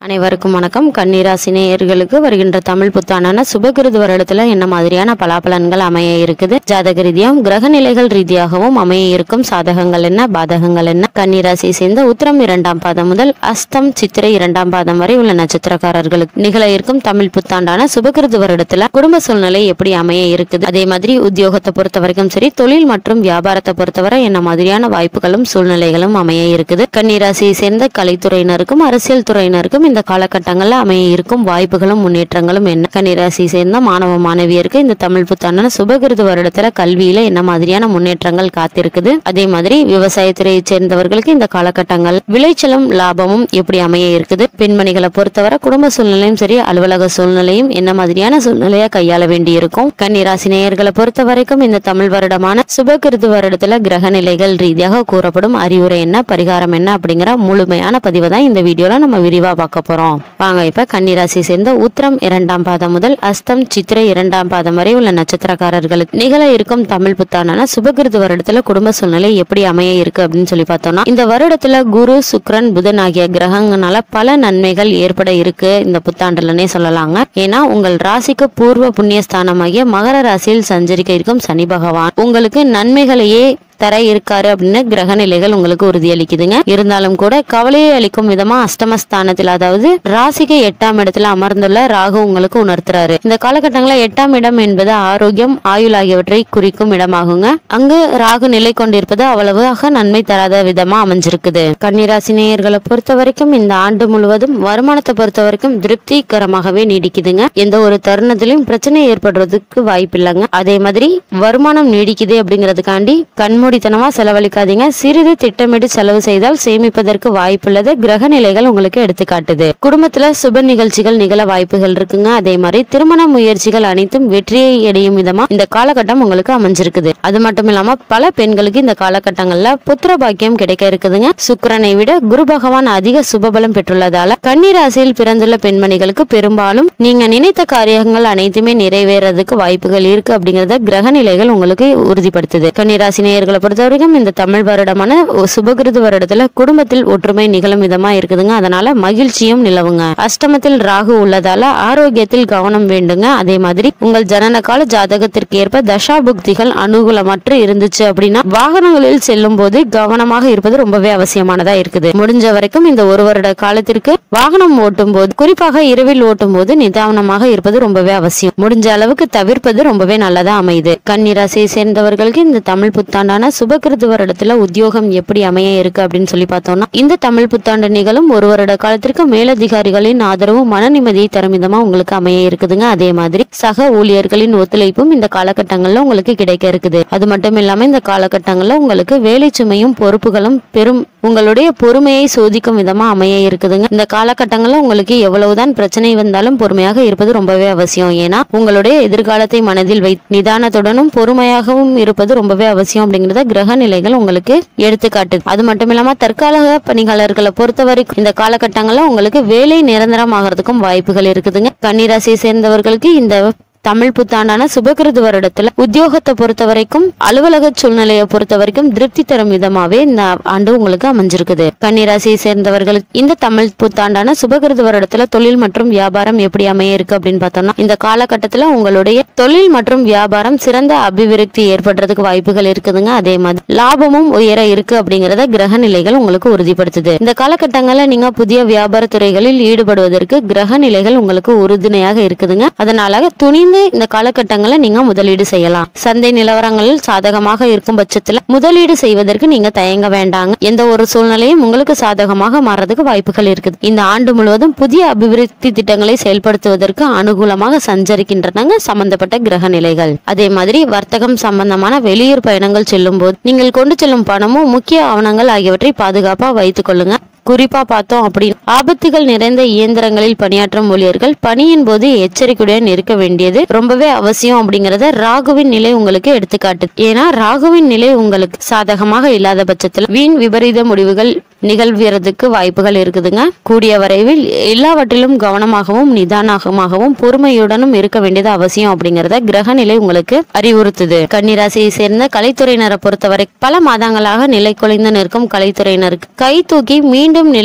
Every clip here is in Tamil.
அனைவருக்கும் வணக்கம் கன்னிராசி நேயர்களுக்கு வருகின்ற தமிழ் புத்தாண்டான சுபகிருது வருடத்துல என்ன மாதிரியான பலாபலன்கள் அமைய இருக்குது ஜாதக ரீதியாகவும் கிரக நிலைகள் ரீதியாகவும் அமைய இருக்கும் சாதகங்கள் என்ன பாதகங்கள் என்ன கன்னிராசியை சேர்ந்த உத்திரம் இரண்டாம் பாதம் முதல் அஸ்தம் சித்திரை இரண்டாம் பாதம் வரை உள்ள நட்சத்திரக்காரர்களுக்கு நிகழ இருக்கும் தமிழ் புத்தாண்டான சுபகிருது வருடத்துல குடும்ப சூழ்நிலை எப்படி அமைய இருக்குது அதே மாதிரி உத்தியோகத்தை பொறுத்த வரைக்கும் சரி தொழில் மற்றும் வியாபாரத்தை பொறுத்தவரை என்ன மாதிரியான வாய்ப்புகளும் சூழ்நிலைகளும் அமைய இருக்குது கன்னிராசியை சேர்ந்த கலைத்துறையினருக்கும் அரசியல் துறையினருக்கும் இந்த காலகட்டங்கள்ல அமைய இருக்கும் வாய்ப்புகளும் முன்னேற்றங்களும் என்ன கன்னிராசியை சேர்ந்த மாணவ மாணவியருக்கு இந்த தமிழ் புத்தாண்டான சுபகிருது வருடத்துல கல்வியில என்ன மாதிரியான முன்னேற்றங்கள் காத்திருக்குது அதே மாதிரி விவசாயத்துறையை சேர்ந்தவர்களுக்கு இந்த காலகட்டங்கள் விளைச்சலும் லாபமும் எப்படி அமைய இருக்குது பெண்மணிகளை பொறுத்தவரை குடும்ப சூழ்நிலையும் சரி அலுவலக சூழ்நிலையும் என்ன மாதிரியான சூழ்நிலையை கையாள வேண்டியிருக்கும் கன்னிராசி நேயர்களை பொறுத்த வரைக்கும் இந்த தமிழ் வருடமான சுபகிருது வருடத்துல கிரக நிலைகள் ரீதியாக கூறப்படும் அறிவுரை என்ன பரிகாரம் என்ன அப்படிங்கிற முழுமையான பதிவை தான் இந்த வீடியோல நம்ம விரிவா பார்க்க போறோம் வாங்க இப்ப கன்னிராசி சேர்ந்த உத்திரம் இரண்டாம் பாதம் முதல் அஸ்தம் சித்திரை இரண்டாம் பாதம் வரை உள்ள நட்சத்திரக்காரர்களுக்கு நிகழ இருக்கும் தமிழ் புத்தாண்டான சுபகிருது வருடத்துல குடும்ப சூழ்நிலை எப்படி அமைய இருக்கு அப்படின்னு சொல்லி பார்த்தோம்னா இந்த வருடத்துல குரு சுக்கிரன் புதன் ஆகிய கிரகங்களால பல நன்மைகள் ஏற்பட இருக்கு இந்த புத்தாண்டுலனே சொல்லலாங்க ஏன்னா உங்கள் ராசிக்கு பூர்வ புண்ணிய ஸ்தானமாகிய மகர ராசியில் சஞ்சரிக்க இருக்கும் சனி பகவான் உங்களுக்கு நன்மைகளையே தர இருக்காரு அப்படின்னு கிரக நிலைகள் உங்களுக்கு உறுதியளிக்குதுங்க இருந்தாலும் கூட கவலையை அளிக்கும் விதமா அஷ்டமஸ்தானத்தில் அதாவது ராசிக்கு எட்டாம் இடத்துல அமர்ந்துள்ள ராகு உங்களுக்கு உணர்த்துறாரு இந்த காலகட்டங்களில் எட்டாம் இடம் என்பது ஆரோக்கியம் ஆயுள் ஆகியவற்றை குறிக்கும் இடமாகுங்க அங்கு ராகு நிலை கொண்டிருப்பது அவ்வளவாக நன்மை தராத விதமா அமைஞ்சிருக்குது கன்னிராசி நேயர்களை பொறுத்த வரைக்கும் இந்த ஆண்டு முழுவதும் வருமானத்தை பொறுத்த வரைக்கும் திருப்திகரமாகவே நீடிக்குதுங்க எந்த ஒரு தருணத்திலும் பிரச்சனை ஏற்படுறதுக்கு வாய்ப்பு இல்லைங்க அதே மாதிரி வருமானம் நீடிக்குது அப்படிங்கிறதுக்காண்டி கண்மூடித்தனமா செலவழிக்காதீங்க சிறிது திட்டமிட்டு செலவு செய்தால் சேமிப்பதற்கு வாய்ப்புள்ளது கிரக நிலைகள் உங்களுக்கு எடுத்துக்காட்டுது குடும்பத்துல சுப நிகழ்ச்சிகள் நிகழ வாய்ப்புகள் இருக்குங்க அதே மாதிரி திருமண முயற்சிகள் அனைத்தும் வெற்றியை அடையும் விதமா இந்த காலகட்டம் உங்களுக்கு அமைஞ்சிருக்குது அது மட்டும் இல்லாம பல பெண்களுக்கு இந்த காலகட்டங்கள்ல புத்திர பாக்கியம் கிடைக்க இருக்குதுங்க சுக்கிரனை விட குரு பகவான் அதிக சுபபலம் பெற்றுள்ளதால கன்னிராசியில் பிறந்துள்ள பெண்மணிகளுக்கு பெரும்பாலும் நீங்க நினைத்த காரியங்கள் அனைத்துமே நிறைவேறதுக்கு வாய்ப்புகள் இருக்கு அப்படிங்கறத கிரக நிலைகள் உங்களுக்கு உறுதிப்படுத்துது கன்னிராசி நேயர்களை பொறுத்த வரைக்கும் இந்த தமிழ் வருடமான சுபகிருது வருடத்துல குடும்பத்தில் ஒற்றுமை நிகழும் விதமா இருக்குதுங்க அதனால மகிழ்ச்சியும் நிலவுங்க அஷ்டமத்தில் ராகு உள்ளதால ஆரோக்கியத்தில் கவனம் வேண்டுங்க அதே மாதிரி உங்கள் ஜனன கால ஜாதகத்திற்கு ஏற்ப தசா புக்திகள் அனுகூலமற்று இருந்துச்சு அப்படின்னா வாகனங்களில் செல்லும் போது கவனமாக இருப்பது ரொம்பவே அவசியமானதா இருக்குது முடிஞ்ச வரைக்கும் இந்த ஒரு வருட காலத்திற்கு வாகனம் ஓட்டும் போது குறிப்பாக இரவில் ஓட்டும் போது நிதானமாக இருப்பது ரொம்பவே அவசியம் முடிஞ்ச அளவுக்கு தவிர்ப்பது ரொம்பவே நல்லதா அமையுது கன்னிராசியை சேர்ந்தவர்களுக்கு இந்த தமிழ் புத்தாண்டான சுபகிருது வருடத்துல உத்தியோகம் எப்படி அமைய இருக்கு அப்படின்னு சொல்லி பார்த்தோம்னா இந்த தமிழ் புத்தாண்டு நிகழும் ஒரு வருட காலத்திற்கு மேலதிகாரிகளின் ஆதரவு மன நிம்மதியை தரும் விதமா உங்களுக்கு அமைய இருக்குதுங்க அதே மாதிரி சக ஊழியர்களின் ஒத்துழைப்பும் இந்த காலகட்டங்கள்ல உங்களுக்கு கிடைக்க இருக்குது அது மட்டும் இல்லாம இந்த காலகட்டங்கள்ல உங்களுக்கு வேலை சுமையும் பொறுப்புகளும் பெரும் உங்களுடைய பொறுமையை சோதிக்கும் விதமா அமைய இருக்குதுங்க இந்த காலகட்டங்கள்ல உங்களுக்கு எவ்வளவுதான் பிரச்சனை வந்தாலும் பொறுமையாக இருப்பது ரொம்பவே அவசியம் ஏன்னா உங்களுடைய எதிர்காலத்தை மனதில் வை நிதானத்துடனும் பொறுமையாகவும் இருப்பது ரொம்பவே அவசியம் அப்படிங்கறத கிரக நிலைகள் உங்களுக்கு எடுத்துக்காட்டுது அது மட்டும் இல்லாம தற்காலிக பணியாளர்களை பொறுத்த வரைக்கும் இந்த காலகட்டங்கள்ல உங்களுக்கு வேலை நிரந்தரமாகறதுக்கும் வாய்ப்புகள் இருக்குதுங்க கன்னிராசியை சேர்ந்தவர்களுக்கு இந்த தமிழ் புத்தாண்டான சுபகிருது வருடத்துல உத்தியோகத்தை பொறுத்த வரைக்கும் அலுவலக சூழ்நிலையை பொறுத்த வரைக்கும் திருப்தி தரும் விதமாவே இந்த ஆண்டு உங்களுக்கு அமைஞ்சிருக்குது கன்னிராசியை சேர்ந்தவர்களுக்கு இந்த தமிழ் புத்தாண்டான சுபகிருது வருடத்துல தொழில் மற்றும் வியாபாரம் எப்படி அமைய இருக்கு அப்படின்னு பார்த்தோம்னா இந்த காலகட்டத்துல உங்களுடைய தொழில் மற்றும் வியாபாரம் சிறந்த அபிவிருத்தி ஏற்படுறதுக்கு வாய்ப்புகள் இருக்குதுங்க அதே மாதிரி லாபமும் உயர இருக்கு அப்படிங்கறத கிரக நிலைகள் உங்களுக்கு உறுதிப்படுத்துது இந்த காலகட்டங்கள்ல நீங்க புதிய வியாபார துறைகளில் ஈடுபடுவதற்கு கிரக நிலைகள் உங்களுக்கு உறுதுணையாக இருக்குதுங்க அதனால துணிந்து இந்த காலகட்டங்களில் நீங்க முதலீடு செய்யலாம் சந்தை நிலவரங்களில் சாதகமாக இருக்கும் பட்சத்துல முதலீடு செய்வதற்கு நீங்க தயங்க வேண்டாங்க எந்த ஒரு சூழ்நிலையும் உங்களுக்கு சாதகமாக மாறதுக்கு வாய்ப்புகள் இருக்குது இந்த ஆண்டு முழுவதும் புதிய அபிவிருத்தி திட்டங்களை செயல்படுத்துவதற்கு அனுகூலமாக சஞ்சரிக்கின்றனங்க சம்பந்தப்பட்ட கிரக நிலைகள் அதே மாதிரி வர்த்தகம் சம்பந்தமான வெளியூர் பயணங்கள் செல்லும் போது நீங்கள் கொண்டு செல்லும் பணமும் முக்கிய ஆவணங்கள் ஆகியவற்றை பாதுகாப்பா வைத்துக் கொள்ளுங்க குறிப்பா பார்த்தோம் அப்படின்னு ஆபத்துகள் நிறைந்த இயந்திரங்களில் பணியாற்றும் ஊழியர்கள் பணியின் போது எச்சரிக்கையுடன் இருக்க வேண்டியது ரொம்பவே அவசியம் அப்படிங்கறத ராகுவின் நிலை உங்களுக்கு எடுத்துக்காட்டுது ஏன்னா ராகுவின் நிலை உங்களுக்கு சாதகமாக இல்லாத பட்சத்தில் வீண் விபரீத முடிவுகள் நிகழ்வதற்கு வாய்ப்புகள் இருக்குதுங்க கூடிய வரைவில் எல்லாவற்றிலும் கவனமாகவும் நிதானமாகவும் பொறுமையுடனும் இருக்க வேண்டியது அவசியம் அப்படிங்கறத கிரகநிலை உங்களுக்கு அறிவுறுத்துது கன்னிராசியை சேர்ந்த கலைத்துறையினரை பொறுத்தவரை பல மாதங்களாக நிலை குலைந்து நிற்கும் கலைத்துறையினருக்கு கை தூக்கி மீண்டும் நிலை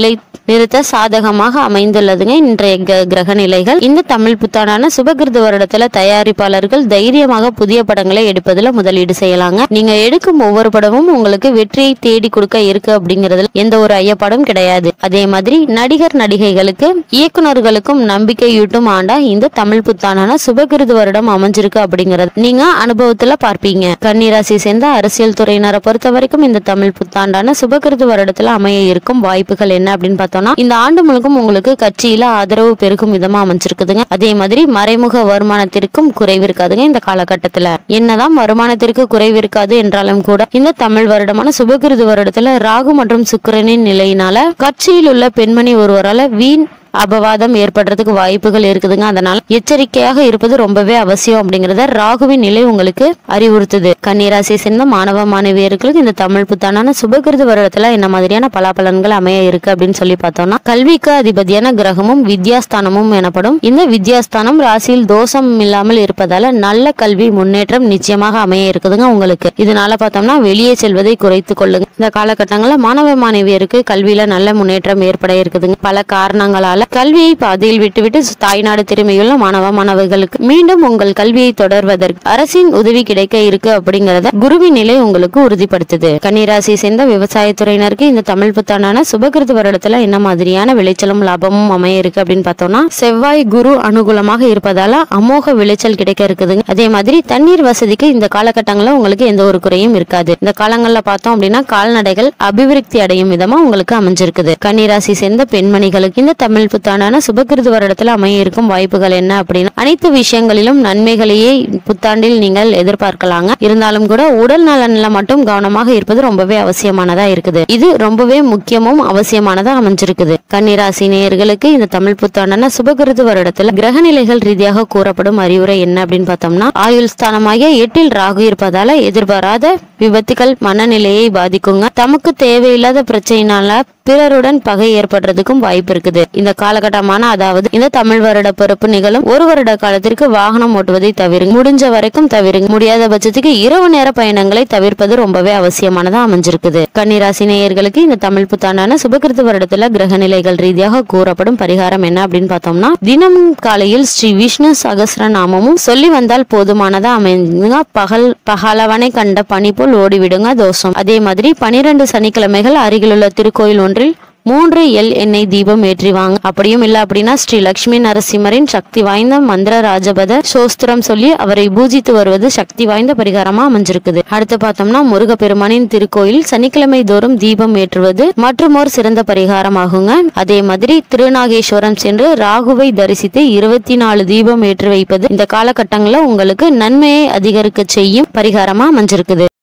நிறுத்த சாதகமாக அமைந்துள்ளதுங்க இன்றைய க- கிரக நிலைகள் இந்த தமிழ் புத்தாண்டான சுபகிருது வருடத்துல தயாரிப்பாளர்கள் தைரியமாக புதிய படங்களை எடுப்பதுல முதலீடு செய்யலாங்க நீங்க எடுக்கும் ஒவ்வொரு படமும் உங்களுக்கு வெற்றியை தேடி கொடுக்க இருக்கு அப்படிங்கறதுல எந்த ஒரு ஐயப்பாடும் கிடையாது அதே மாதிரி நடிகர் நடிகைகளுக்கு இயக்குனர்களுக்கும் நம்பிக்கையூட்டும் ஆண்டா இந்த தமிழ் புத்தாண்டான சுபகிருது வருடம் அமைஞ்சிருக்கு அப்படிங்கறது நீங்க அனுபவத்துல பார்ப்பீங்க கன்னிராசி சேர்ந்த அரசியல் துறையினரை பொறுத்த வரைக்கும் இந்த தமிழ் புத்தாண்டான சுபகிருது வருடத்துல அமைய இருக்கும் வாய்ப்புகள் என்ன அப்படின்னு பார்த்தோம்னா இந்த ஆண்டு முழுக்கும் உங்களுக்கு கட்சியில ஆதரவு பெருகும் விதமா அமைஞ்சிருக்குதுங்க அதே மாதிரி மறைமுக வருமானத்திற்கும் குறைவு இருக்காதுங்க இந்த காலகட்டத்துல என்னதான் வருமானத்திற்கு குறைவு இருக்காது என்றாலும் கூட இந்த தமிழ் வருடமான சுபகிருது வருடத்துல ராகு மற்றும் சுக்கிரனின் நிலையினால கட்சியில் உள்ள பெண்மணி ஒருவரால வீண் அபவாதம் ஏற்படுறதுக்கு வாய்ப்புகள் இருக்குதுங்க அதனால எச்சரிக்கையாக இருப்பது ரொம்பவே அவசியம் அப்படிங்கறத ராகுவின் நிலை உங்களுக்கு அறிவுறுத்துது கன்னிராசியை சேர்ந்த மாணவ மாணவியர்களுக்கு இந்த தமிழ் புத்தாண்டான சுபகிருது வருடத்துல என்ன மாதிரியான பலாபலன்கள் அமைய இருக்கு அப்படின்னு சொல்லி பார்த்தோம்னா கல்விக்கு அதிபதியான கிரகமும் வித்யாஸ்தானமும் எனப்படும் இந்த வித்யாஸ்தானம் ராசியில் தோஷம் இல்லாமல் இருப்பதால நல்ல கல்வி முன்னேற்றம் நிச்சயமாக அமைய இருக்குதுங்க உங்களுக்கு இதனால பார்த்தோம்னா வெளியே செல்வதை குறைத்துக் கொள்ளுங்க இந்த காலகட்டங்களில் மாணவ மாணவியருக்கு கல்வியில நல்ல முன்னேற்றம் ஏற்பட இருக்குதுங்க பல காரணங்களால கல்வியை பாதையில் விட்டுவிட்டு தாய்நாடு திரும்பியுள்ள மாணவ மாணவர்களுக்கு மீண்டும் உங்கள் கல்வியை தொடர்வதற்கு அரசின் உதவி கிடைக்க இருக்கு அப்படிங்கறத குருவின் நிலை உங்களுக்கு உறுதிப்படுத்துது கன்னிராசி சேர்ந்த விவசாயத்துறையினருக்கு இந்த தமிழ் புத்தாண்டான சுபகிருது வருடத்துல என்ன மாதிரியான விளைச்சலும் லாபமும் அமைய இருக்கு அப்படின்னு பார்த்தோம்னா செவ்வாய் குரு அனுகூலமாக இருப்பதால அமோக விளைச்சல் கிடைக்க இருக்குதுங்க அதே மாதிரி தண்ணீர் வசதிக்கு இந்த காலகட்டங்களில் உங்களுக்கு எந்த ஒரு குறையும் இருக்காது இந்த காலங்கள்ல பார்த்தோம் அப்படின்னா கால்நடைகள் அபிவிருத்தி அடையும் விதமா உங்களுக்கு அமைஞ்சிருக்குது கன்னிராசி சேர்ந்த பெண்மணிகளுக்கு இந்த தமிழ் புத்தாண்டான சுபகிருது வருடத்துல அமைய இருக்கும் வாய்ப்புகள் என்ன அப்படின்னா அனைத்து விஷயங்களிலும் நன்மைகளையே புத்தாண்டில் நீங்கள் எதிர்பார்க்கலாங்க இருந்தாலும் கூட உடல் நலன்ல மட்டும் கவனமாக இருப்பது ரொம்பவே அவசியமானதா இருக்குது இது ரொம்பவே முக்கியமும் அவசியமானதா அமைஞ்சிருக்குது கன்னிராசி நேயர்களுக்கு இந்த தமிழ் புத்தாண்டான சுபகிருது வருடத்துல கிரக நிலைகள் ரீதியாக கூறப்படும் அறிவுரை என்ன அப்படின்னு பார்த்தோம்னா ஆயுள் ஸ்தானமாகிய எட்டில் ராகு இருப்பதால எதிர்பாராத விபத்துகள் மனநிலையை பாதிக்குங்க தமக்கு தேவையில்லாத பிரச்சனைனால பிறருடன் பகை ஏற்படுறதுக்கும் வாய்ப்பு இருக்குது இந்த காலகட்டமான அதாவது இந்த தமிழ் வருட பிறப்பு நிகழும் ஒரு வருட காலத்திற்கு வாகனம் ஓட்டுவதை தவிருங்க முடிஞ்ச வரைக்கும் தவிருங்க முடியாத பட்சத்துக்கு இரவு நேர பயணங்களை தவிர்ப்பது ரொம்பவே அவசியமானதா அமைஞ்சிருக்குது கன்னிராசி நேயர்களுக்கு இந்த தமிழ் புத்தாண்டான சுபகிருத்து வருடத்துல கிரக நிலைகள் ரீதியாக கூறப்படும் பரிகாரம் என்ன அப்படின்னு பார்த்தோம்னா தினமும் காலையில் ஸ்ரீ விஷ்ணு சகஸ்ர நாமமும் சொல்லி வந்தால் போதுமானதா அமைந்துங்க பகல் பகலவனை கண்ட பனி போல் ஓடிவிடுங்க தோஷம் அதே மாதிரி பனிரெண்டு சனிக்கிழமைகள் அருகிலுள்ள திருக்கோயில் ஒன்றில் மூன்று எல் எண்ணெய் தீபம் ஏற்றிவாங்க அப்படியும் இல்ல அப்படின்னா ஸ்ரீ லட்சுமி நரசிம்மரின் சக்தி வாய்ந்த மந்திர ராஜபத சோஸ்திரம் சொல்லி அவரை பூஜித்து வருவது சக்தி வாய்ந்த பரிகாரமா அமைஞ்சிருக்குது அடுத்து பார்த்தோம்னா முருகப்பெருமானின் திருக்கோயில் சனிக்கிழமை தோறும் தீபம் ஏற்றுவது மற்றும் ஒரு சிறந்த பரிகாரம் ஆகுங்க அதே மாதிரி திருநாகேஸ்வரம் சென்று ராகுவை தரிசித்து இருபத்தி நாலு தீபம் ஏற்றி வைப்பது இந்த காலகட்டங்களில் உங்களுக்கு நன்மையை அதிகரிக்க செய்யும் பரிகாரமா அமைஞ்சிருக்குது